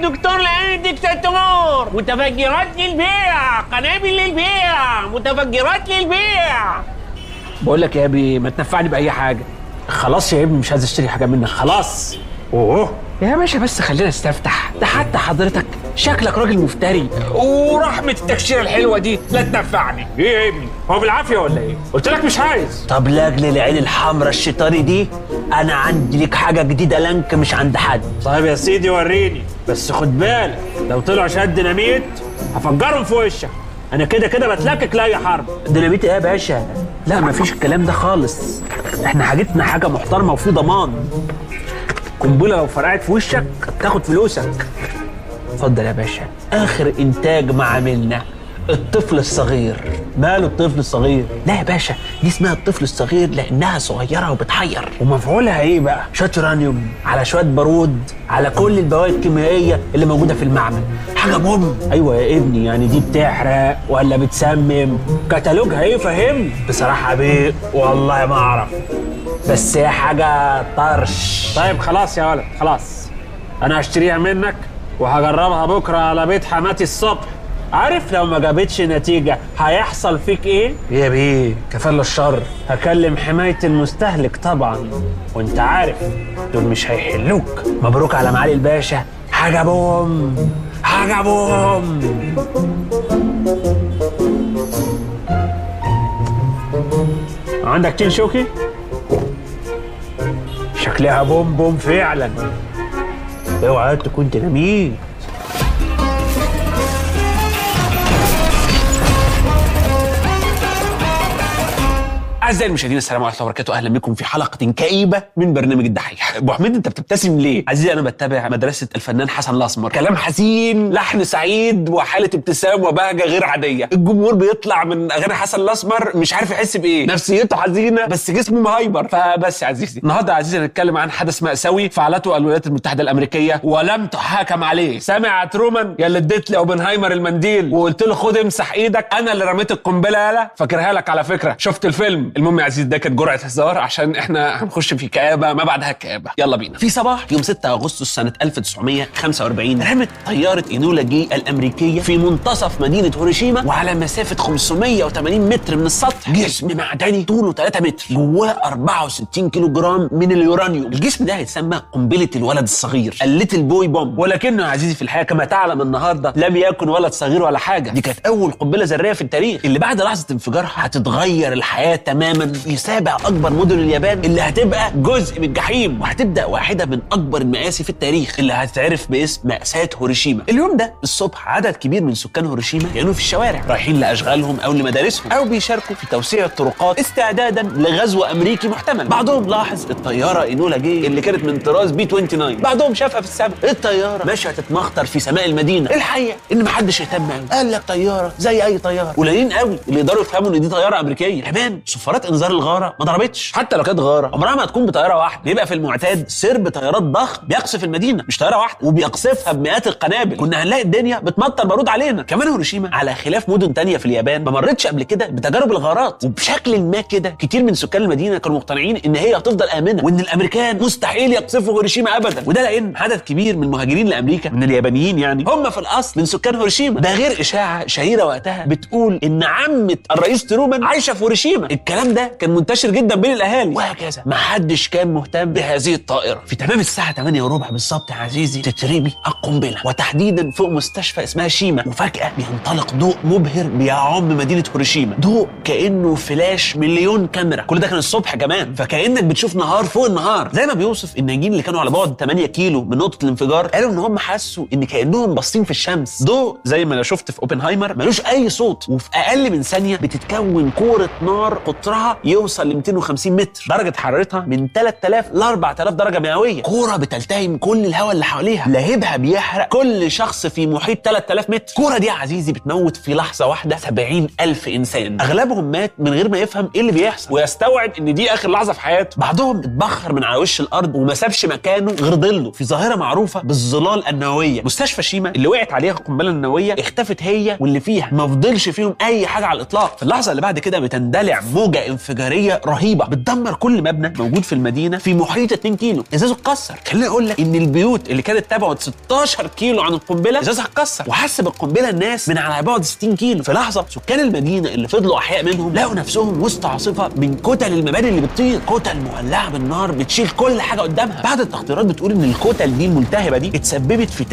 دكتور لأن ديكتاتور متفجرات للبيع قنابل للبيع متفجرات للبيع بقول لك يا ابني ما تنفعني باي حاجه خلاص يا ابني مش عايز اشتري حاجه منك خلاص اوه يا باشا بس خلينا نستفتح ده حتى حضرتك شكلك راجل مفتري ورحمه التكشيره الحلوه دي لا تنفعني ايه يا ابني هو بالعافيه ولا ايه قلت لك مش عايز طب لاجل العين الحمراء الشيطاني دي انا عندي لك حاجه جديده لانك مش عند حد طيب يا سيدي وريني بس خد بالك لو طلعوا شهاد ديناميت هفجرهم في وشك انا كده كده بتلكك لاي حرب ديناميت ايه يا باشا لا مفيش الكلام ده خالص احنا حاجتنا حاجه محترمه وفي ضمان قنبله لو فرقعت في وشك تاخد فلوسك اتفضل يا باشا اخر انتاج ما عملنا الطفل الصغير ماله الطفل الصغير لا يا باشا دي اسمها الطفل الصغير لانها صغيره وبتحير ومفعولها ايه بقى شويه يورانيوم على شويه بارود على كل البواقي الكيميائيه اللي موجوده في المعمل حاجه بوم ايوه يا ابني يعني دي بتحرق ولا بتسمم كتالوجها ايه فهمني بصراحه بيه والله ما اعرف بس هي حاجه طرش طيب خلاص يا ولد خلاص انا هشتريها منك وهجربها بكره على بيت حماتي الصبح عارف لو ما جابتش نتيجة هيحصل فيك ايه؟ ايه يا بيه كفل الشر هكلم حماية المستهلك طبعا وانت عارف دول مش هيحلوك مبروك على معالي الباشا حاجه بوم حاجه بوم عندك تين شوكي؟ شكلها بوم بوم فعلا اوعى تكون ديناميت اعزائي المشاهدين السلام عليكم ورحمه الله وبركاته اهلا بكم في حلقه كئيبه من برنامج الدحيح ابو حميد انت بتبتسم ليه عزيزي انا بتابع مدرسه الفنان حسن الاسمر كلام حزين لحن سعيد وحاله ابتسام وبهجه غير عاديه الجمهور بيطلع من اغاني حسن الاسمر مش عارف يحس بايه نفسيته حزينه بس جسمه مهايبر فبس يا عزيزي النهارده يا عزيزي هنتكلم عن حدث مأساوي فعلته الولايات المتحده الامريكيه ولم تحاكم عليه سامع يا ترومان يا اللي اديت لي اوبنهايمر المنديل وقلت له خد امسح ايدك انا اللي رميت القنبله يالا فاكرها لك على فكره شفت الفيلم المهم يا عزيزي ده كانت جرعه هزار عشان احنا هنخش في كآبه ما بعدها كآبه يلا بينا في صباح يوم 6 اغسطس سنه 1945 رمت طياره اينولا جي الامريكيه في منتصف مدينه هيروشيما وعلى مسافه 580 متر من السطح جسم معدني طوله 3 متر جواه 64 كيلو جرام من اليورانيوم الجسم ده هيتسمى قنبله الولد الصغير الليتل بوي بوم ولكنه يا عزيزي في الحياه كما تعلم النهارده لم يكن ولد صغير ولا حاجه دي كانت اول قنبله ذريه في التاريخ اللي بعد لحظه انفجارها هتتغير الحياه تماما في سابع اكبر مدن اليابان اللي هتبقى جزء من الجحيم وهتبدا واحده من اكبر المآسي في التاريخ اللي هتتعرف باسم مأساة هيروشيما اليوم ده الصبح عدد كبير من سكان هيروشيما كانوا في الشوارع رايحين لاشغالهم او لمدارسهم او بيشاركوا في توسيع الطرقات استعدادا لغزو امريكي محتمل بعضهم لاحظ الطياره اينولا جي اللي كانت من طراز بي 29 بعضهم شافها في السماء الطياره ماشيه تتمخطر في سماء المدينه الحقيقه ان محدش اهتم قوي قال لك طياره زي اي طياره قليلين قوي اللي يقدروا يفهموا ان دي طياره امريكيه كمان صفارات انذار الغاره ما ضربتش حتى لو كانت غاره عمرها ما هتكون بطياره واحده بيبقى في المعتاد سرب طيارات ضخم بيقصف المدينه مش طياره واحده وبيقصفها بمئات القنابل كنا هنلاقي الدنيا بتمطر بارود علينا كمان هيروشيما على خلاف مدن تانية في اليابان ما مرتش قبل كده بتجارب الغارات وبشكل ما كده كتير من سكان المدينه كانوا مقتنعين ان هي هتفضل امنه وان الامريكان مستحيل يقصفوا هيروشيما ابدا وده لان عدد كبير من المهاجرين لامريكا من اليابانيين يعني هم في الاصل من سكان هيروشيما ده غير اشاعه شهيره وقتها بتقول ان عمه الرئيس ترومان عايشه في هيروشيما الكلام ده كان منتشر جدا بين الاهالي وهكذا ما حدش كان مهتم بهذه الطائره في تمام الساعه 8 وربع بالظبط يا عزيزي تترمي القنبله وتحديدا فوق مستشفى اسمها شيما وفجاه بينطلق ضوء مبهر بيعم مدينه هيروشيما ضوء كانه فلاش مليون كاميرا كل ده كان الصبح كمان فكانك بتشوف نهار فوق النهار زي ما بيوصف الناجين اللي كانوا على بعد 8 كيلو من نقطه الانفجار قالوا ان هم حسوا ان كانهم باصين في الشمس ضوء زي ما انا شفت في اوبنهايمر ملوش اي صوت وفي اقل من ثانيه بتتكون كوره نار قطرها يوصل ل 250 متر درجه حرارتها من 3000 ل 4000 درجه مئويه كوره بتلتهم كل الهواء اللي حواليها لهيبها بيحرق كل شخص في محيط 3000 متر الكوره دي يا عزيزي بتموت في لحظه واحده 70 الف انسان اغلبهم مات من غير ما يفهم ايه اللي بيحصل ويستوعب ان دي اخر لحظه في حياته بعضهم اتبخر من على وش الارض وما سابش مكانه غير ظله في ظاهره معروفه بالظلال النوويه مستشفى شيما اللي وقعت عليها القنبله النوويه اختفت هي واللي فيها ما فضلش فيهم اي حاجه على الاطلاق في اللحظه اللي بعد كده بتندلع موجه موجه انفجاريه رهيبه بتدمر كل مبنى موجود في المدينه في محيط 2 كيلو ازازه اتكسر خليني اقول لك ان البيوت اللي كانت تبعد 16 كيلو عن القنبله ازازها اتكسر وحسب القنبله الناس من على بعد 60 كيلو في لحظه سكان المدينه اللي فضلوا احياء منهم لقوا نفسهم وسط عاصفه من كتل المباني اللي بتطير كتل مولعه بالنار بتشيل كل حاجه قدامها بعد التقديرات بتقول ان الكتل دي الملتهبه دي اتسببت في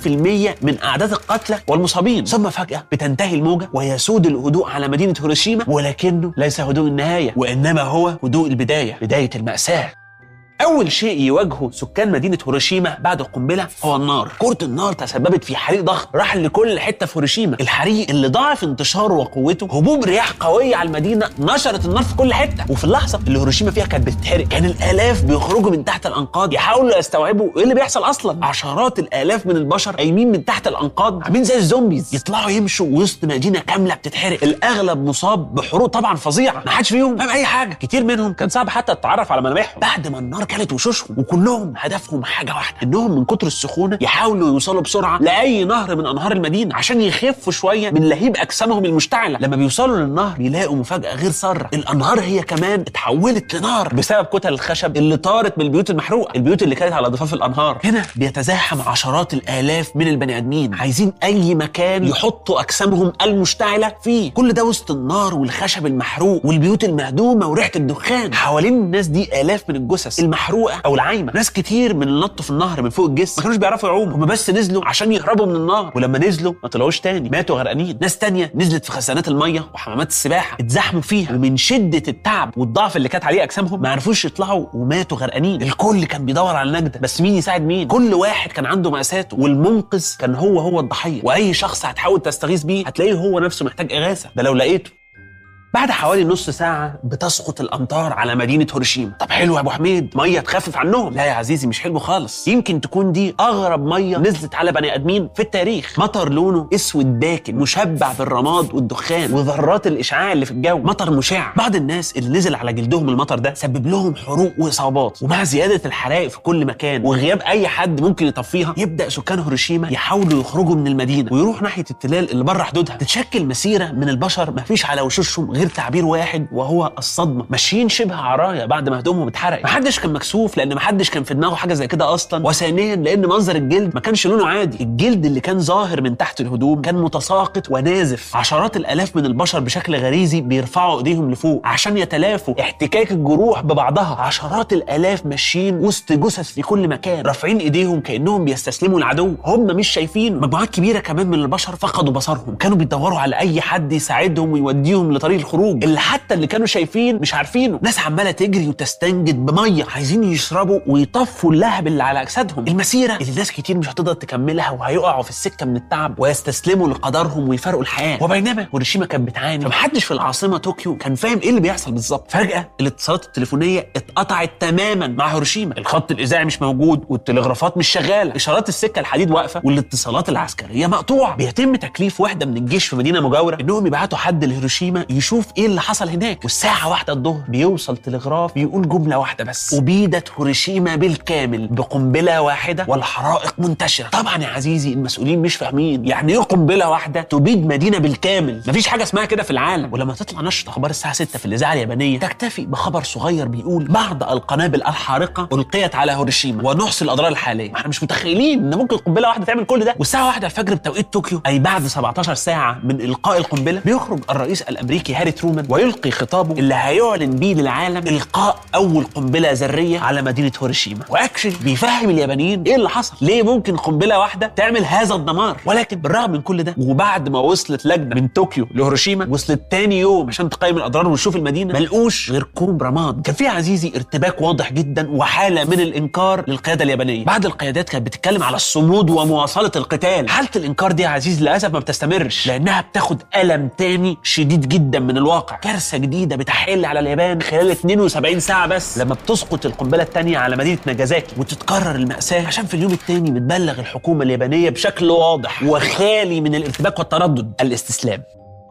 30% من اعداد القتلى والمصابين ثم فجاه بتنتهي الموجه ويسود الهدوء على مدينه هيروشيما ولكنه ليس هدوء النهايه وانما هو هدوء البدايه بدايه الماساه أول شيء يواجهه سكان مدينة هيروشيما بعد القنبلة هو النار. كرة النار تسببت في حريق ضخم راح لكل حتة في هيروشيما. الحريق اللي ضاعف انتشاره وقوته هبوب رياح قوية على المدينة نشرت النار في كل حتة. وفي اللحظة اللي هيروشيما فيها كانت بتتحرق كان الآلاف بيخرجوا من تحت الأنقاض يحاولوا يستوعبوا إيه اللي بيحصل أصلا. عشرات الآلاف من البشر قايمين من تحت الأنقاض عاملين زي الزومبيز يطلعوا يمشوا وسط مدينة كاملة بتتحرق. الأغلب مصاب بحروق طبعا فظيعة ما حدش فيهم فاهم أي حاجة. كتير منهم كان صعب حتى تتعرف على ملامحهم. بعد ما النار كانت وشوشهم وكلهم هدفهم حاجه واحده انهم من كتر السخونه يحاولوا يوصلوا بسرعه لاي نهر من انهار المدينه عشان يخفوا شويه من لهيب اجسامهم المشتعله لما بيوصلوا للنهر بيلاقوا مفاجاه غير ساره الانهار هي كمان اتحولت لنار بسبب كتل الخشب اللي طارت من البيوت المحروقه البيوت اللي كانت على ضفاف الانهار هنا بيتزاحم عشرات الالاف من البني ادمين عايزين اي مكان يحطوا اجسامهم المشتعله فيه كل ده وسط النار والخشب المحروق والبيوت المهدومه وريحه الدخان حوالين الناس دي الاف من الجثث المحروقه او العايمه ناس كتير من اللي نطوا في النهر من فوق الجسم ما كانوش بيعرفوا يعوموا هم بس نزلوا عشان يهربوا من النار ولما نزلوا ما طلعوش تاني ماتوا غرقانين ناس تانية نزلت في خزانات الميه وحمامات السباحه اتزحموا فيها ومن شده التعب والضعف اللي كانت عليه اجسامهم ما عرفوش يطلعوا وماتوا غرقانين الكل كان بيدور على النجده بس مين يساعد مين كل واحد كان عنده مأساته والمنقذ كان هو هو الضحيه واي شخص هتحاول تستغيث بيه هتلاقيه هو نفسه محتاج اغاثه ده لو لقيته بعد حوالي نص ساعة بتسقط الأمطار على مدينة هيروشيما، طب حلو يا أبو حميد، مية تخفف عنهم، لا يا عزيزي مش حلو خالص، يمكن تكون دي أغرب مية نزلت على بني آدمين في التاريخ، مطر لونه أسود داكن مشبع بالرماد والدخان وذرات الإشعاع اللي في الجو، مطر مشع، بعض الناس اللي نزل على جلدهم المطر ده سبب لهم حروق وإصابات، ومع زيادة الحرائق في كل مكان وغياب أي حد ممكن يطفيها، يبدأ سكان هيروشيما يحاولوا يخرجوا من المدينة ويروح ناحية التلال اللي بره حدودها، تتشكل مسيرة من البشر مفيش على وشوشهم غير تعبير واحد وهو الصدمه ماشيين شبه عرايا بعد ما هدومهم اتحرقت محدش كان مكسوف لان محدش كان في دماغه حاجه زي كده اصلا وثانيا لان منظر الجلد ما كانش لونه عادي الجلد اللي كان ظاهر من تحت الهدوم كان متساقط ونازف عشرات الالاف من البشر بشكل غريزي بيرفعوا ايديهم لفوق عشان يتلافوا احتكاك الجروح ببعضها عشرات الالاف ماشيين وسط جثث في كل مكان رافعين ايديهم كانهم بيستسلموا العدو هم مش شايفين مجموعات كبيره كمان من البشر فقدوا بصرهم كانوا بيدوروا على اي حد يساعدهم ويوديهم لطريق الخروج اللي حتى اللي كانوا شايفين مش عارفينه ناس عماله تجري وتستنجد بميه عايزين يشربوا ويطفوا اللهب اللي على اجسادهم المسيره اللي ناس كتير مش هتقدر تكملها وهيقعوا في السكه من التعب ويستسلموا لقدرهم ويفارقوا الحياه وبينما هيروشيما كانت بتعاني فمحدش في العاصمه طوكيو كان فاهم ايه اللي بيحصل بالظبط فجاه الاتصالات التليفونيه اتقطعت تماما مع هيروشيما الخط الاذاعي مش موجود والتلغرافات مش شغاله اشارات السكه الحديد واقفه والاتصالات العسكريه مقطوعه بيتم تكليف وحده من الجيش في مدينه مجاوره انهم يبعتوا حد لهيروشيما يشوف ايه اللي حصل هناك والساعه واحدة الظهر بيوصل تلغراف بيقول جمله واحده بس ابيدت هيروشيما بالكامل بقنبله واحده والحرائق منتشره طبعا يا عزيزي المسؤولين مش فاهمين يعني ايه قنبله واحده تبيد مدينه بالكامل مفيش حاجه اسمها كده في العالم ولما تطلع نشره اخبار الساعه 6 في الاذاعه اليابانيه تكتفي بخبر صغير بيقول بعض القنابل الحارقه القيت على هيروشيما ونحصي الاضرار الحاليه ما احنا مش متخيلين ان ممكن قنبله واحده تعمل كل ده والساعه 1 الفجر بتوقيت طوكيو اي بعد 17 ساعه من القاء القنبله بيخرج الرئيس الامريكي هاري ترومان ويلقي خطابه اللي هيعلن بيه للعالم القاء اول قنبله ذريه على مدينه هيروشيما واكشن بيفهم اليابانيين ايه اللي حصل ليه ممكن قنبله واحده تعمل هذا الدمار ولكن بالرغم من كل ده وبعد ما وصلت لجنه من طوكيو لهيروشيما وصلت تاني يوم عشان تقيم الاضرار وتشوف المدينه ما لقوش غير كوم رماد كان في عزيزي ارتباك واضح جدا وحاله من الانكار للقياده اليابانيه بعض القيادات كانت بتتكلم على الصمود ومواصله القتال حاله الانكار دي يا عزيزي للاسف ما بتستمرش لانها بتاخد الم تاني شديد جدا من الواقع كارثه جديده بتحل على اليابان خلال 72 ساعه بس لما بتسقط القنبله الثانيه على مدينه ناجازاكي وتتكرر الماساه عشان في اليوم الثاني بتبلغ الحكومه اليابانيه بشكل واضح وخالي من الارتباك والتردد الاستسلام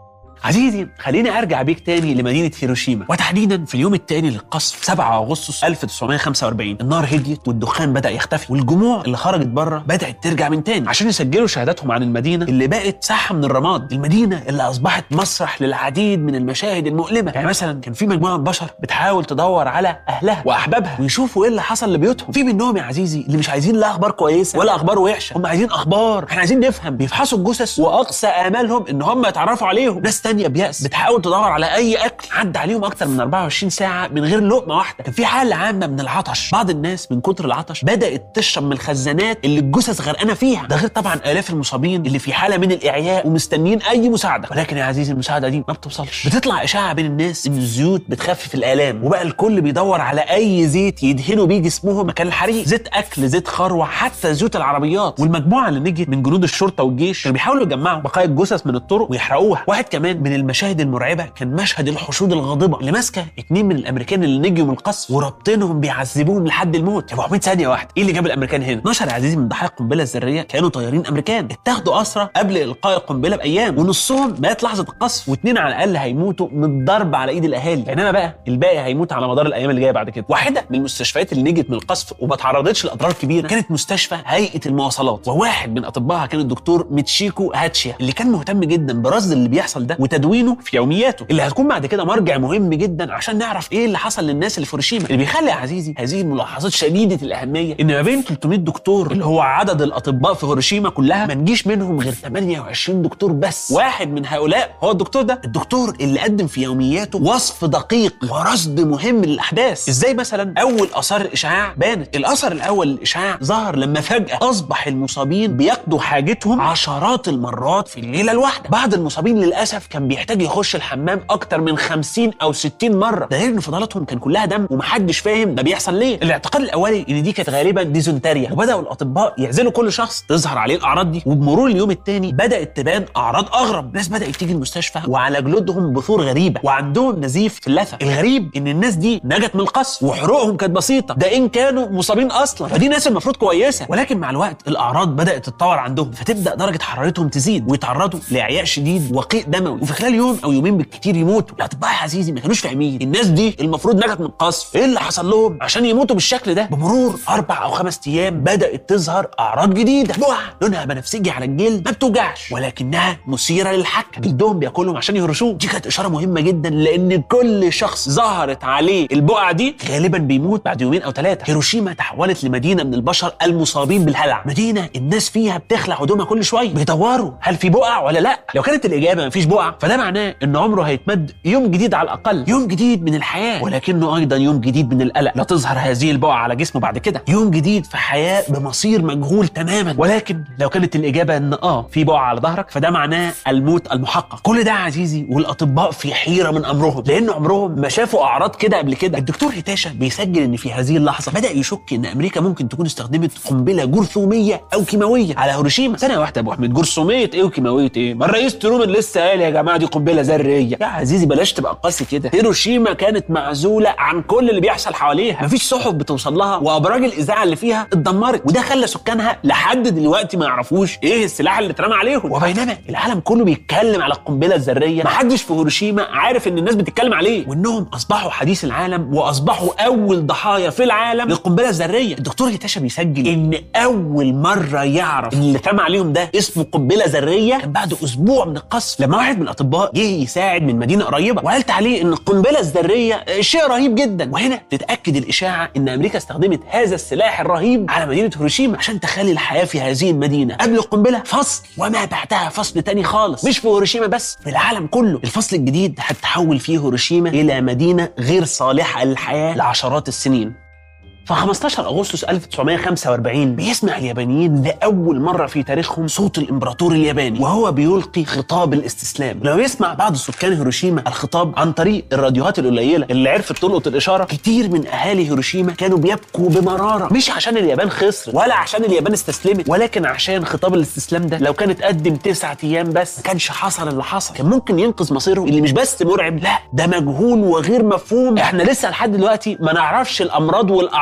عزيزي خليني ارجع بيك تاني لمدينه هيروشيما وتحديدا في اليوم الثاني للقصف 7 اغسطس 1945 النار هديت والدخان بدا يختفي والجموع اللي خرجت بره بدات ترجع من تاني عشان يسجلوا شهاداتهم عن المدينه اللي بقت ساحه من الرماد المدينه اللي اصبحت مسرح للعديد من المشاهد المؤلمه يعني مثلا كان في مجموعه بشر بتحاول تدور على اهلها واحبابها ويشوفوا ايه اللي حصل لبيوتهم في منهم يا عزيزي اللي مش عايزين لا اخبار كويسه ولا اخبار وحشه هم عايزين اخبار احنا عايزين نفهم بيفحصوا الجثث واقصى امالهم ان هم يتعرفوا عليهم ناس تانية بيأس بتحاول تدور على اي اكل عدى عليهم اكتر من 24 ساعه من غير لقمه واحده كان في حاله عامه من العطش بعض الناس من كتر العطش بدات تشرب من الخزانات اللي الجثث غرقانه فيها ده غير طبعا الاف المصابين اللي في حاله من الاعياء ومستنيين اي مساعده ولكن يا عزيزي المساعده دي ما بتوصلش بتطلع اشاعه بين الناس ان الزيوت بتخفف الالام وبقى الكل بيدور على اي زيت يدهنوا بيه جسمهم مكان الحريق زيت اكل زيت خروع حتى زيوت العربيات والمجموعه اللي نجت من جنود الشرطه والجيش كانوا بيحاولوا يجمعوا بقايا الجثث من الطرق ويحرقوها واحد كمان من المشاهد المرعبه كان مشهد الحشود الغاضبه اللي ماسكه اتنين من الامريكان اللي نجوا من القصف ورابطينهم بيعذبوهم لحد الموت يا ابو حميد ثانيه واحده ايه اللي جاب الامريكان هنا 12 يا عزيزي من ضحايا القنبله الذريه كانوا طيارين امريكان اتاخدوا اسرى قبل القاء القنبله بايام ونصهم مات لحظه القصف واثنين على الاقل هيموتوا من الضرب على ايد الاهالي بينما بقى الباقي هيموت على مدار الايام اللي جايه بعد كده واحده من المستشفيات اللي نجت من القصف وما تعرضتش لاضرار كبيره كانت مستشفى هيئه المواصلات وواحد من اطبائها كان الدكتور ميتشيكو هاتشيا اللي كان مهتم جدا برصد اللي بيحصل ده وتدوينه في يومياته اللي هتكون بعد كده مرجع مهم جدا عشان نعرف ايه اللي حصل للناس اللي في هيروشيما اللي بيخلي يا عزيزي هذه الملاحظات شديده الاهميه ان ما بين 300 دكتور اللي هو عدد الاطباء في هيروشيما كلها ما نجيش منهم غير 28 دكتور بس واحد من هؤلاء هو الدكتور ده الدكتور اللي قدم في يومياته وصف دقيق ورصد مهم للاحداث ازاي مثلا اول اثار الاشعاع بانت الاثر الاول للاشعاع ظهر لما فجاه اصبح المصابين بيقضوا حاجتهم عشرات المرات في الليله الواحده بعض المصابين للاسف كان بيحتاج يخش الحمام اكتر من 50 او 60 مره ده غير ان فضلاتهم كان كلها دم ومحدش فاهم ده بيحصل ليه الاعتقاد الاولي ان دي كانت غالبا ديزنتريا وبداوا الاطباء يعزلوا كل شخص تظهر عليه الاعراض دي وبمرور اليوم الثاني بدات تبان اعراض اغرب ناس بدات تيجي المستشفى وعلى جلودهم بثور غريبه وعندهم نزيف في اللثه الغريب ان الناس دي نجت من القصف وحروقهم كانت بسيطه ده ان كانوا مصابين اصلا فدي ناس المفروض كويسه ولكن مع الوقت الاعراض بدات تتطور عندهم فتبدا درجه حرارتهم تزيد ويتعرضوا لاعياء شديد وقيء دموي وفي خلال يوم او يومين بالكتير يموتوا الاطباء يا عزيزي ما كانوش فاهمين الناس دي المفروض نجت من القصف ايه اللي حصل لهم عشان يموتوا بالشكل ده بمرور اربع او خمس ايام بدات تظهر اعراض جديده بقع لونها بنفسجي على الجلد ما بتوجعش ولكنها مثيره للحكه جلدهم بياكلهم عشان يهرشوه دي كانت اشاره مهمه جدا لان كل شخص ظهرت عليه البقع دي غالبا بيموت بعد يومين او ثلاثه هيروشيما تحولت لمدينه من البشر المصابين بالهلع مدينه الناس فيها بتخلع هدومها كل شويه بيدوروا هل في بقع ولا لا لو كانت الاجابه مفيش بقع فده معناه ان عمره هيتمد يوم جديد على الاقل يوم جديد من الحياه ولكنه ايضا يوم جديد من القلق لا تظهر هذه البقع على جسمه بعد كده يوم جديد في حياه بمصير مجهول تماما ولكن لو كانت الاجابه ان اه في بقع على ظهرك فده معناه الموت المحقق كل ده يا عزيزي والاطباء في حيره من امرهم لان عمرهم ما شافوا اعراض كده قبل كده الدكتور هيتاشا بيسجل ان في هذه اللحظه بدا يشك ان امريكا ممكن تكون استخدمت قنبله جرثوميه او كيماويه على هيروشيما ثانيه واحده يا ابو احمد جرثوميه ايه وكيماويه ايه ما الرئيس ترومان لسه قال يا جماعه دي قنبله ذريه يا عزيزي بلاش تبقى قاسي كده هيروشيما كانت معزوله عن كل اللي بيحصل حواليها مفيش صحف بتوصل لها وابراج الاذاعه اللي فيها اتدمرت وده خلى سكانها لحد دلوقتي ما يعرفوش ايه السلاح اللي اترمى عليهم وبينما العالم كله بيتكلم على القنبله الذريه محدش في هيروشيما عارف ان الناس بتتكلم عليه وانهم اصبحوا حديث العالم واصبحوا اول ضحايا في العالم للقنبله الذريه الدكتور هيتاشا بيسجل ان اول مره يعرف ان اللي اترمى عليهم ده اسمه قنبله ذريه كان بعد اسبوع من القصف لما واحد من الاطباء جه يساعد من مدينه قريبه وقالت عليه ان القنبله الذريه شيء رهيب جدا وهنا تتاكد الاشاعه ان امريكا استخدمت هذا السلاح الرهيب على مدينه هيروشيما عشان تخلي الحياه في هذه المدينه قبل القنبله فصل وما بعدها فصل تاني خالص مش في هيروشيما بس في العالم كله الفصل الجديد هتتحول فيه هيروشيما الى مدينه غير صالحه للحياه لعشرات السنين في 15 اغسطس 1945 بيسمع اليابانيين لاول مره في تاريخهم صوت الامبراطور الياباني وهو بيلقي خطاب الاستسلام لما يسمع بعض سكان هيروشيما الخطاب عن طريق الراديوهات القليله اللي عرفت تلقط الاشاره كتير من اهالي هيروشيما كانوا بيبكوا بمراره مش عشان اليابان خسرت ولا عشان اليابان استسلمت ولكن عشان خطاب الاستسلام ده لو كان اتقدم تسعة ايام بس ما كانش حصل اللي حصل كان ممكن ينقذ مصيره اللي مش بس مرعب لا ده مجهول وغير مفهوم احنا لسه لحد دلوقتي ما نعرفش الامراض والاعراض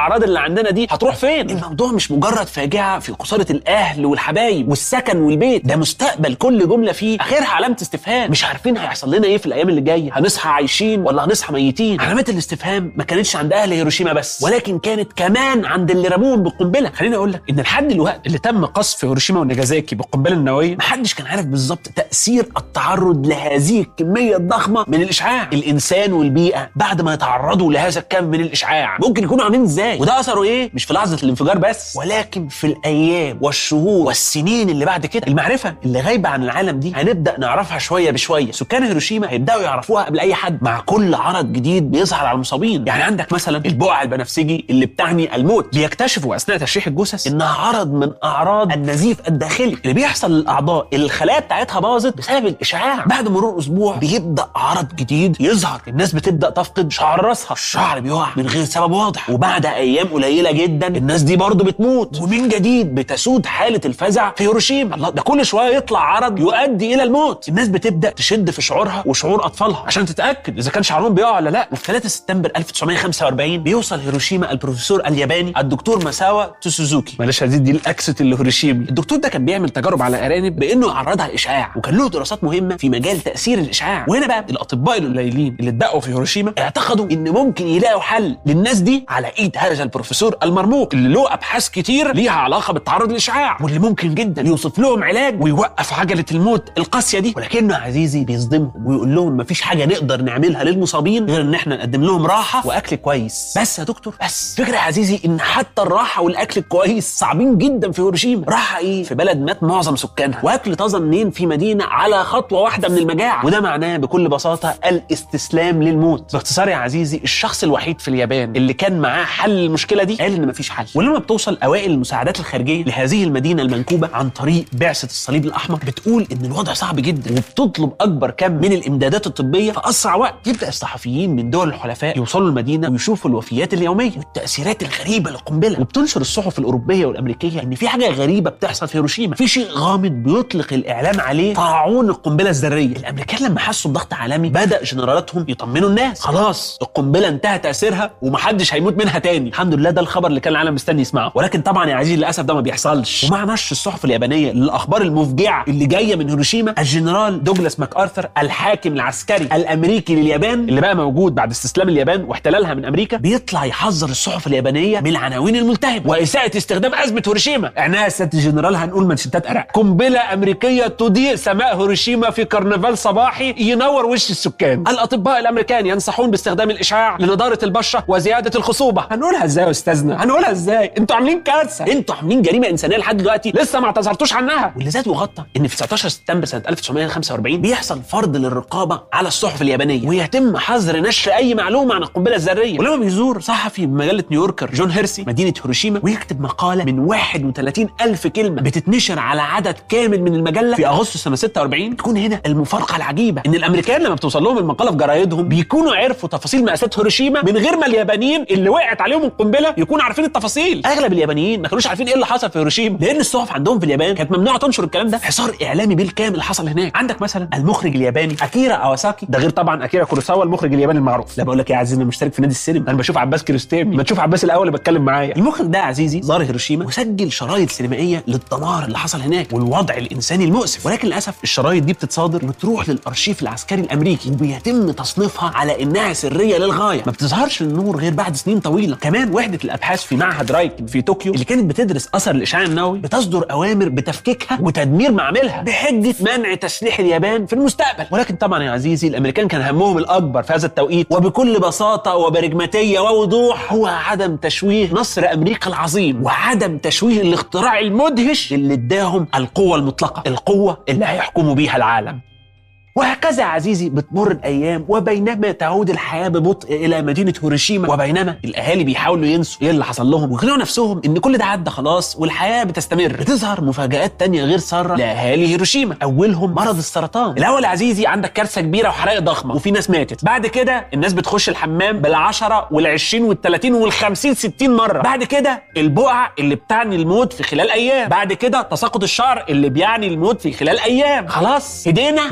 الاعراض اللي عندنا دي هتروح فين الموضوع مش مجرد فاجعه في خساره الاهل والحبايب والسكن والبيت ده مستقبل كل جمله فيه اخرها علامه استفهام مش عارفين هيحصل لنا ايه في الايام اللي جايه هنصحى عايشين ولا هنصحى ميتين علامات الاستفهام ما كانتش عند اهل هيروشيما بس ولكن كانت كمان عند اللي رموهم بالقنبله خليني اقول لك ان لحد الوقت اللي تم قصف هيروشيما وناجازاكي بالقنبله النوويه محدش كان عارف بالظبط تاثير التعرض لهذه الكميه الضخمه من الاشعاع الانسان والبيئه بعد ما يتعرضوا لهذا الكم من الاشعاع ممكن يكونوا عاملين ازاي وده اثره ايه مش في لحظه الانفجار بس ولكن في الايام والشهور والسنين اللي بعد كده المعرفه اللي غايبه عن العالم دي هنبدا نعرفها شويه بشويه سكان هيروشيما هيبداوا يعرفوها قبل اي حد مع كل عرض جديد بيظهر على المصابين يعني عندك مثلا البقع البنفسجي اللي بتعني الموت بيكتشفوا اثناء تشريح الجثث انها عرض من اعراض النزيف الداخلي اللي بيحصل للاعضاء اللي الخلايا بتاعتها باظت بسبب الاشعاع بعد مرور اسبوع بيبدا عرض جديد يظهر الناس بتبدا تفقد شعر راسها الشعر بيقع من غير سبب واضح وبعد ايام قليله جدا الناس دي برضه بتموت ومن جديد بتسود حاله الفزع في هيروشيما الله ده كل شويه يطلع عرض يؤدي الى الموت الناس بتبدا تشد في شعورها وشعور اطفالها عشان تتاكد اذا كان شعرهم بيقع ولا لا وفي 3 سبتمبر 1945 بيوصل هيروشيما البروفيسور الياباني الدكتور مساوا توسوزوكي معلش هزيد دي الاكسنت الهيروشيمي الدكتور ده كان بيعمل تجارب على ارانب بانه يعرضها للاشعاع وكان له دراسات مهمه في مجال تاثير الاشعاع وهنا بقى الاطباء القليلين اللي اتدقوا في هيروشيما اعتقدوا ان ممكن يلاقوا حل للناس دي على ايد هذا البروفيسور المرموق اللي له ابحاث كتير ليها علاقه بالتعرض للاشعاع واللي ممكن جدا يوصف لهم علاج ويوقف عجله الموت القاسيه دي ولكنه عزيزي بيصدمهم ويقول لهم مفيش حاجه نقدر نعملها للمصابين غير ان احنا نقدم لهم راحه واكل كويس بس يا دكتور بس فكره يا عزيزي ان حتى الراحه والاكل الكويس صعبين جدا في هيروشيما راحه ايه في بلد مات معظم سكانها واكل طازه منين في مدينه على خطوه واحده من المجاعه وده معناه بكل بساطه الاستسلام للموت باختصار يا عزيزي الشخص الوحيد في اليابان اللي كان معاه حل المشكله دي قال ان مفيش حل ولما بتوصل اوائل المساعدات الخارجيه لهذه المدينه المنكوبه عن طريق بعثه الصليب الاحمر بتقول ان الوضع صعب جدا وبتطلب اكبر كم من الامدادات الطبيه في اسرع وقت يبدا الصحفيين من دول الحلفاء يوصلوا المدينه ويشوفوا الوفيات اليوميه والتاثيرات الغريبه للقنبله وبتنشر الصحف الاوروبيه والامريكيه ان في حاجه غريبه بتحصل في هيروشيما في شيء غامض بيطلق الاعلام عليه طاعون القنبله الذريه الامريكان لما حسوا بضغط عالمي بدا جنرالاتهم يطمنوا الناس خلاص القنبله انتهى تاثيرها ومحدش هيموت منها تاني الحمد لله ده الخبر اللي كان العالم مستني يسمعه ولكن طبعا يا عزيزي للاسف ده ما بيحصلش ومع نشر الصحف اليابانيه للاخبار المفجعه اللي جايه من هيروشيما الجنرال دوجلاس ماك ارثر الحاكم العسكري الامريكي لليابان اللي بقى موجود بعد استسلام اليابان واحتلالها من امريكا بيطلع يحذر الصحف اليابانيه من العناوين الملتهبه واساءه استخدام ازمه هيروشيما اعناها يا سياده الجنرال هنقول منشطات عراق قنبله امريكيه تضيء سماء هيروشيما في كرنفال صباحي ينور وش السكان الاطباء الامريكان ينصحون باستخدام الاشعاع لنضاره البشره وزياده الخصوبه هنقولها ازاي يا استاذنا هنقولها ازاي انتوا عاملين كارثه انتوا عاملين جريمه انسانيه لحد دلوقتي لسه ما اعتذرتوش عنها واللي زاد وغطى ان في 19 سبتمبر سنه 1945 بيحصل فرض للرقابه على الصحف اليابانيه ويتم حظر نشر اي معلومه عن القنبله الذريه ولما بيزور صحفي بمجله نيويوركر جون هيرسي مدينه هيروشيما ويكتب مقاله من 31 الف كلمه بتتنشر على عدد كامل من المجله في اغسطس سنه 46 تكون هنا المفارقه العجيبه ان الامريكان لما بتوصل لهم المقاله في جرايدهم بيكونوا عرفوا تفاصيل مأساة هيروشيما من غير ما اليابانيين اللي وقعت عليهم القنبله يكونوا عارفين التفاصيل اغلب اليابانيين ما كانوش عارفين ايه اللي حصل في هيروشيما لان الصحف عندهم في اليابان كانت ممنوعه تنشر الكلام ده حصار اعلامي بالكامل حصل هناك عندك مثلا المخرج الياباني اكيرا اواساكي ده غير طبعا اكيرا كوروساوا المخرج الياباني المعروف لا بقول لك يا عزيزي انا مشترك في نادي السينما انا بشوف عباس كيروستامي ما تشوف عباس الاول اللي بتكلم معايا المخرج ده يا عزيزي زار هيروشيما وسجل شرايط سينمائيه للدمار اللي حصل هناك والوضع الانساني المؤسف ولكن للاسف الشرايط دي بتتصادر وتروح للارشيف العسكري الامريكي وبيتم تصنيفها على انها سريه للغايه ما بتظهرش للنور غير بعد سنين طويله كمان وحده الابحاث في معهد رايكن في طوكيو اللي كانت بتدرس اثر الاشعاع النووي بتصدر اوامر بتفكيكها وتدمير معاملها بحجه منع تسليح اليابان في المستقبل ولكن طبعا يا عزيزي الامريكان كان همهم الاكبر في هذا التوقيت وبكل بساطه وبرجماتيه ووضوح هو عدم تشويه نصر امريكا العظيم وعدم تشويه الاختراع المدهش اللي اداهم القوه المطلقه القوه اللي هيحكموا بيها العالم وهكذا يا عزيزي بتمر الايام وبينما تعود الحياه ببطء الى مدينه هيروشيما وبينما الاهالي بيحاولوا ينسوا ايه اللي حصل لهم ويقنعوا نفسهم ان كل ده عدى خلاص والحياه بتستمر بتظهر مفاجات تانية غير ساره لاهالي هيروشيما اولهم مرض السرطان الاول يا عزيزي عندك كارثه كبيره وحرائق ضخمه وفي ناس ماتت بعد كده الناس بتخش الحمام بالعشرة والعشرين والتلاتين والخمسين ستين مرة بعد كده البقع اللي بتعني الموت في خلال أيام بعد كده تساقط الشعر اللي بيعني الموت في خلال أيام خلاص هدينا ما عادش فيه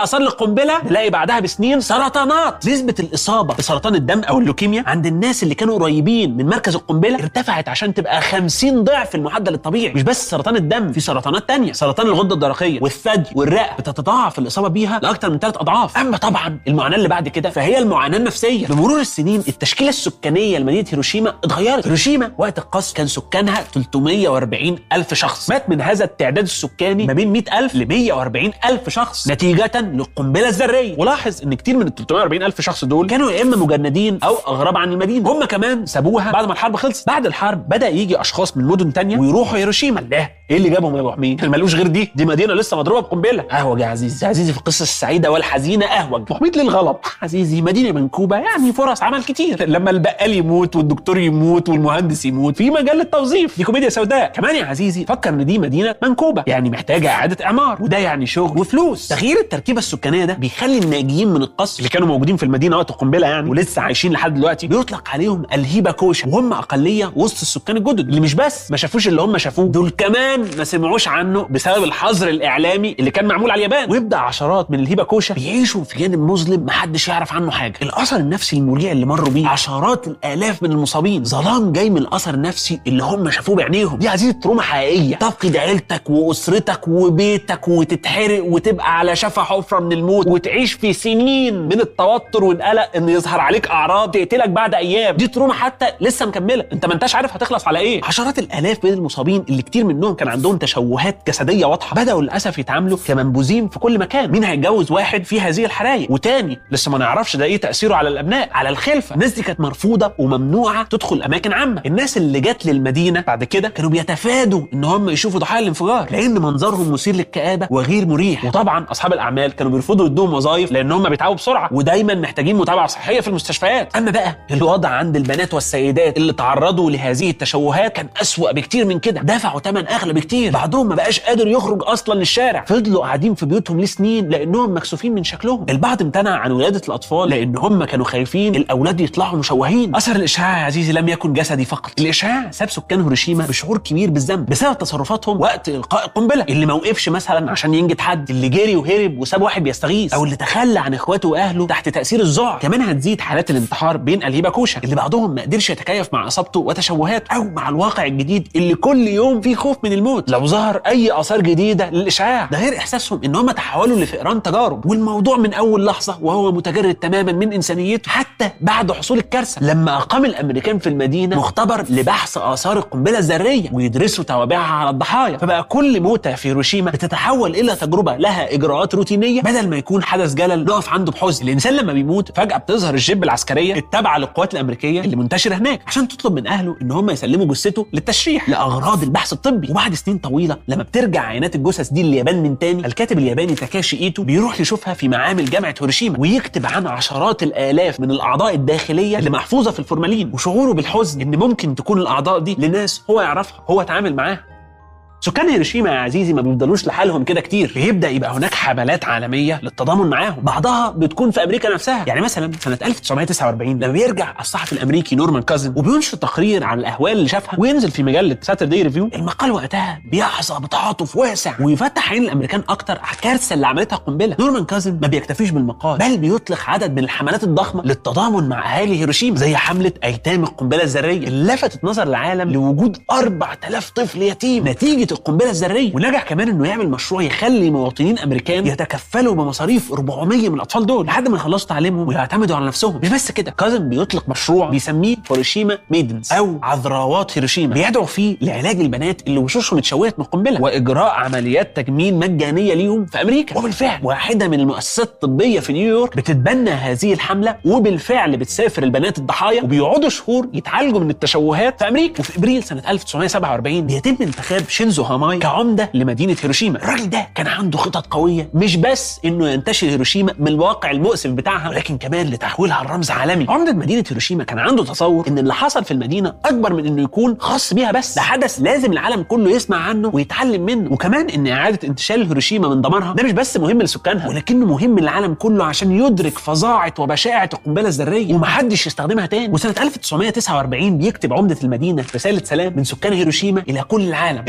اثار للقنبله نلاقي بعدها بسنين سرطانات نسبه الاصابه بسرطان الدم او اللوكيميا عند الناس اللي كانوا قريبين من مركز القنبله ارتفعت عشان تبقى 50 ضعف المعدل الطبيعي مش بس سرطان الدم في سرطانات تانية سرطان الغده الدرقيه والثدي والرئه بتتضاعف الاصابه بيها لاكثر من ثلاث اضعاف اما طبعا المعاناه اللي بعد كده فهي المعاناه النفسيه بمرور السنين التشكيله السكانيه لمدينه هيروشيما اتغيرت هيروشيما وقت القصف كان سكانها 340 الف شخص مات من هذا التعداد السكاني ما بين 100 الف ل 140 الف شخص نتيجه للقنبله الذريه ولاحظ ان كتير من ال 340 الف شخص دول كانوا يا اما مجندين او اغراب عن المدينه هم كمان سابوها بعد ما الحرب خلصت بعد الحرب بدا يجي اشخاص من مدن تانية ويروحوا هيروشيما الله ايه اللي جابهم يا ابو حميد ما لقوش غير دي دي مدينه لسه مضروبه بقنبله اهوج يا عزيزي عزيزي في القصه السعيده والحزينه اهوج ابو حميد للغلط عزيزي مدينه منكوبه يعني فرص عمل كتير لما البقال يموت والدكتور يموت والمهندس يموت في مجال للتوظيف دي كوميديا سوداء كمان يا عزيزي فكر ان دي مدينه منكوبه يعني محتاجه اعاده اعمار وده يعني شغل وفلوس تغيير التركيبه السكانيه ده بيخلي الناجيين من القصر اللي كانوا موجودين في المدينه وقت القنبله يعني ولسه عايشين لحد دلوقتي بيطلق عليهم الهيبه كوشا وهم اقليه وسط السكان الجدد اللي مش بس ما شافوش اللي هم شافوه دول كمان ما سمعوش عنه بسبب الحظر الاعلامي اللي كان معمول على اليابان ويبدا عشرات من الهيبه كوشا بيعيشوا في جانب مظلم محدش يعرف عنه حاجه الاثر النفسي المريع اللي مروا بيه عشرات الالاف من المصابين ظلام جاي من الاثر النفسي اللي هم شافوه بعينيهم دي عزيزي تروما حقيقيه تفقد عيلتك واسرتك وبيتك وتتحرق وتبقى على شفا حفره من الموت وتعيش في سنين من التوتر والقلق ان يظهر عليك اعراض تقتلك بعد ايام دي تروما حتى لسه مكمله انت ما انتش عارف هتخلص على ايه عشرات الالاف من المصابين اللي كتير منهم كان عندهم تشوهات جسديه واضحه بداوا للاسف يتعاملوا كمنبوذين في كل مكان مين هيتجوز واحد في هذه الحرايق وتاني لسه ما نعرفش ده ايه تاثيره على الابناء على الخلفه الناس دي كانت مرفوضه وممنوعه تدخل اماكن عامه الناس اللي جت للمدينه بعد كده كانوا بيتفادوا ان هم يشوفوا ضحايا الانفجار لان منظرهم مثير للكآبه وغير مريح وطبعا اصحاب الاعمال كانوا بيرفضوا يدوهم وظائف لان هم بيتعبوا بسرعه ودايما محتاجين متابعه صحيه في المستشفيات اما بقى الوضع عند البنات والسيدات اللي تعرضوا لهذه التشوهات كان اسوأ بكتير من كده دفعوا ثمن اغلى بكتير بعضهم ما بقاش قادر يخرج اصلا للشارع فضلوا قاعدين في بيوتهم لسنين لانهم مكسوفين من شكلهم البعض امتنع عن ولاده الاطفال لان هم كانوا خايفين الاولاد يطلعوا مشوهين اثر الاشعاع يا عزيزي لم يكن جسدي فقط الاشعاع ساب سكان هيروشيما بشعور كبير بالذنب بسبب تصرفاتهم وقت القاء القنبله اللي ما وقفش مثلا عشان ينجد حد اللي جري وهرب وساب واحد بيستغيث او اللي تخلى عن اخواته واهله تحت تاثير الذعر كمان هتزيد حالات الانتحار بين الهيبه كوشا اللي بعضهم ما قدرش يتكيف مع اصابته وتشوهاته او مع الواقع الجديد اللي كل يوم فيه خوف من الموت لو ظهر اي اثار جديده للاشعاع ده غير احساسهم ان هم تحولوا لفئران تجارب والموضوع من اول لحظه وهو متجرد تماما من انسانيته حتى بعد حصول الكارثه لما اقام الامريكان في المدينه مختبر لبحث اثار القنبله الذريه ويدرسوا توابعها على الضحايا فبقى كل موتة في هيروشيما بتتحول الى تجربه لها اجراءات روتينيه بدل ما يكون حدث جلل نقف عنده بحزن الانسان لما بيموت فجاه بتظهر الجيب العسكريه التابعه للقوات الامريكيه اللي منتشره هناك عشان تطلب من اهله ان هم يسلموا جثته للتشريح لاغراض البحث الطبي وبعد سنين طويله لما بترجع عينات الجثث دي لليابان من تاني الكاتب الياباني تاكاشي ايتو بيروح يشوفها في معامل جامعه هيروشيما ويكتب عن عشرات الالاف من الاعضاء الداخليه اللي محفوظه في الفورمالين وشعوره بالحزن ان ممكن تكون الاعضاء دي لناس هو يعرفها هو اتعامل معاها سكان هيروشيما يا عزيزي ما بيفضلوش لحالهم كده كتير بيبدا يبقى هناك حملات عالميه للتضامن معاهم بعضها بتكون في امريكا نفسها يعني مثلا سنه 1949 لما بيرجع الصحفي الامريكي نورمان كازن وبينشر تقرير عن الاهوال اللي شافها وينزل في مجله ساتردي ريفيو المقال وقتها بيحظى بتعاطف واسع ويفتح عين الامريكان اكتر على الكارثه اللي عملتها القنبله نورمان كازن ما بيكتفيش بالمقال بل بيطلق عدد من الحملات الضخمه للتضامن مع اهالي هيروشيما زي حمله ايتام القنبله الذريه اللي لفتت نظر العالم لوجود 4000 طفل يتيم نتيجه القنبله الذريه ونجح كمان انه يعمل مشروع يخلي مواطنين امريكان يتكفلوا بمصاريف 400 من الاطفال دول لحد ما يخلصوا تعليمهم ويعتمدوا على نفسهم مش بس كده كازن بيطلق مشروع بيسميه هيروشيما ميدنز او عذراوات هيروشيما بيدعو فيه لعلاج البنات اللي وشوشهم اتشوهت من القنبله واجراء عمليات تجميل مجانيه ليهم في امريكا وبالفعل واحده من المؤسسات الطبيه في نيويورك بتتبنى هذه الحمله وبالفعل بتسافر البنات الضحايا وبيقعدوا شهور يتعالجوا من التشوهات في امريكا وفي ابريل سنه 1947 بيتم انتخاب شينزو هاماي كعمده لمدينه هيروشيما الراجل ده كان عنده خطط قويه مش بس انه ينتشل هيروشيما من الواقع المؤسف بتاعها ولكن كمان لتحويلها لرمز عالمي عمده مدينه هيروشيما كان عنده تصور ان اللي حصل في المدينه اكبر من انه يكون خاص بيها بس ده حدث لازم العالم كله يسمع عنه ويتعلم منه وكمان ان اعاده انتشال هيروشيما من دمارها ده مش بس مهم لسكانها ولكنه مهم للعالم كله عشان يدرك فظاعه وبشاعه القنبله الذريه ومحدش يستخدمها تاني وسنه 1949 بيكتب عمده المدينه رساله سلام من سكان هيروشيما الى كل العالم الرساله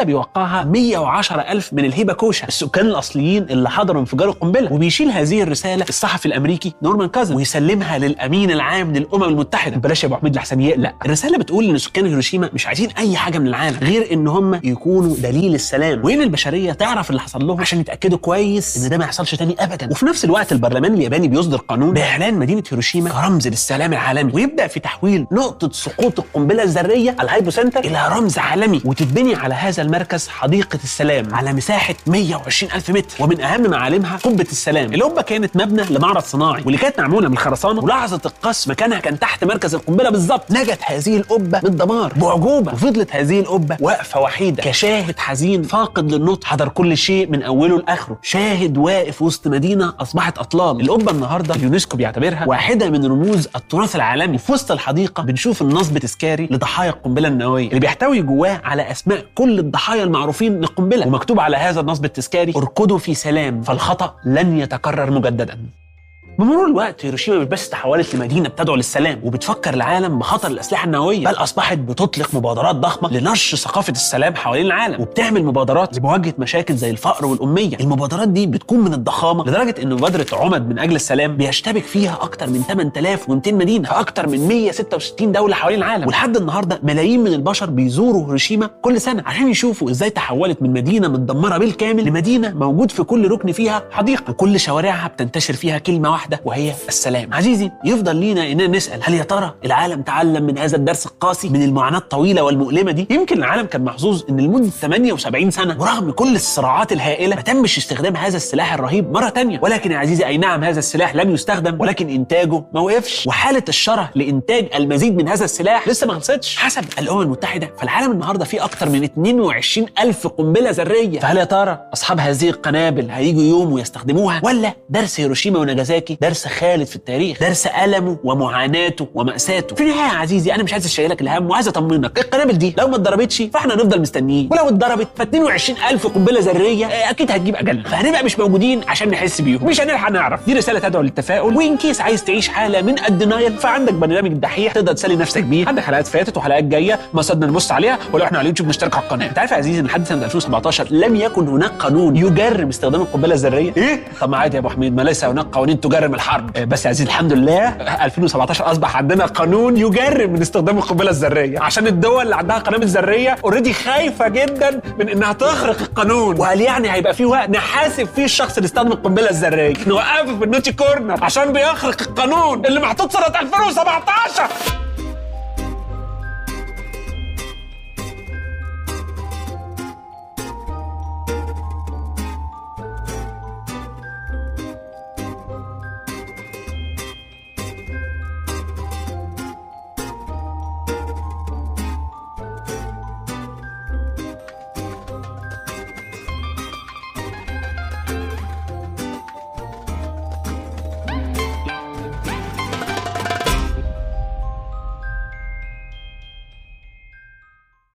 بيوقعها 110 ألف من الهيباكوشا السكان الأصليين اللي حضروا انفجار القنبلة وبيشيل هذه الرسالة الصحفي الأمريكي نورمان كازن ويسلمها للأمين العام للأمم المتحدة بلاش يا أبو حميد لحسن يقلق الرسالة بتقول إن سكان هيروشيما مش عايزين أي حاجة من العالم غير إن هم يكونوا دليل السلام وإن البشرية تعرف اللي حصل لهم عشان يتأكدوا كويس إن ده ما يحصلش تاني أبدا وفي نفس الوقت البرلمان الياباني بيصدر قانون بإعلان مدينة هيروشيما كرمز للسلام العالمي ويبدأ في تحويل نقطة سقوط القنبلة الذرية الهايبو سنتر إلى رمز عالمي وتتبني على هذا المركز حديقة السلام على مساحة 120 ألف متر ومن أهم معالمها قبة السلام القبة كانت مبنى لمعرض صناعي واللي كانت معمولة من الخرسانة ولحظة القصف مكانها كان تحت مركز القنبلة بالظبط نجت هذه القبة من الدمار بأعجوبة وفضلت هذه القبة واقفة وحيدة كشاهد حزين فاقد للنطق حضر كل شيء من أوله لآخره شاهد واقف وسط مدينة أصبحت أطلال القبة النهاردة اليونسكو بيعتبرها واحدة من رموز التراث العالمي في وسط الحديقة بنشوف النصب تذكاري لضحايا القنبلة النووية اللي بيحتوي جواه على أسماء كل الضحايا المعروفين للقنبلة ومكتوب على هذا النصب التذكاري اركضوا في سلام فالخطأ لن يتكرر مجددا بمرور الوقت هيروشيما مش بس تحولت لمدينه بتدعو للسلام وبتفكر العالم بخطر الاسلحه النوويه بل اصبحت بتطلق مبادرات ضخمه لنشر ثقافه السلام حوالين العالم وبتعمل مبادرات لمواجهه مشاكل زي الفقر والاميه المبادرات دي بتكون من الضخامه لدرجه ان مبادره عمد من اجل السلام بيشتبك فيها اكتر من 8200 مدينه في اكتر من 166 دوله حوالين العالم ولحد النهارده ملايين من البشر بيزوروا هيروشيما كل سنه عشان يشوفوا ازاي تحولت من مدينه متدمره بالكامل لمدينه موجود في كل ركن فيها حديقه وكل شوارعها بتنتشر فيها كلمه واحده وهي السلام عزيزي يفضل لينا اننا نسال هل يا ترى العالم تعلم من هذا الدرس القاسي من المعاناه الطويله والمؤلمه دي يمكن العالم كان محظوظ ان لمده 78 سنه ورغم كل الصراعات الهائله ما تمش استخدام هذا السلاح الرهيب مره تانية ولكن يا عزيزي اي نعم هذا السلاح لم يستخدم ولكن انتاجه ما وقفش وحاله الشره لانتاج المزيد من هذا السلاح لسه ما خلصتش حسب الامم المتحده فالعالم النهارده فيه اكتر من 22 الف قنبله ذريه فهل يا ترى اصحاب هذه القنابل هيجوا يوم ويستخدموها ولا درس هيروشيما وناجازاكي درس خالد في التاريخ درس ألمه ومعاناته ومأساته في النهاية يا عزيزي أنا مش عايز أشيلك الهم وعايز أطمنك القنابل دي لو ما اتضربتش فإحنا هنفضل مستنيين ولو اتضربت ف 22000 قنبلة ذرية آه، أكيد هتجيب أجلنا فهنبقى مش موجودين عشان نحس بيهم مش هنلحق نعرف دي رسالة تدعو للتفاؤل وإن كيس عايز تعيش حالة من الدينايل فعندك برنامج الدحيح تقدر تسلي نفسك بيه عندك حلقات فاتت وحلقات جايه مصادنا نبص عليها ولو احنا على اليوتيوب نشترك على القناه انت عارف يا عزيزي ان لحد سنه 2017 لم يكن هناك قانون يجرم استخدام القنبله الذريه ايه طب ما عادي يا ابو حميد ما ليس هناك قوانين تجرم الحرب آه، بس يا عزيزي الحمد لله 2017 اصبح عندنا قانون يجرم من استخدام القنبله الذريه عشان الدول اللي عندها قنابل ذريه اوريدي خايفه جدا من انها تخرق القانون وقال يعني هيبقى في وقت نحاسب فيه الشخص اللي استخدم القنبله الذريه نوقفه في النوتي كورنر عشان بيخرق القانون اللي محطوط سنه 2017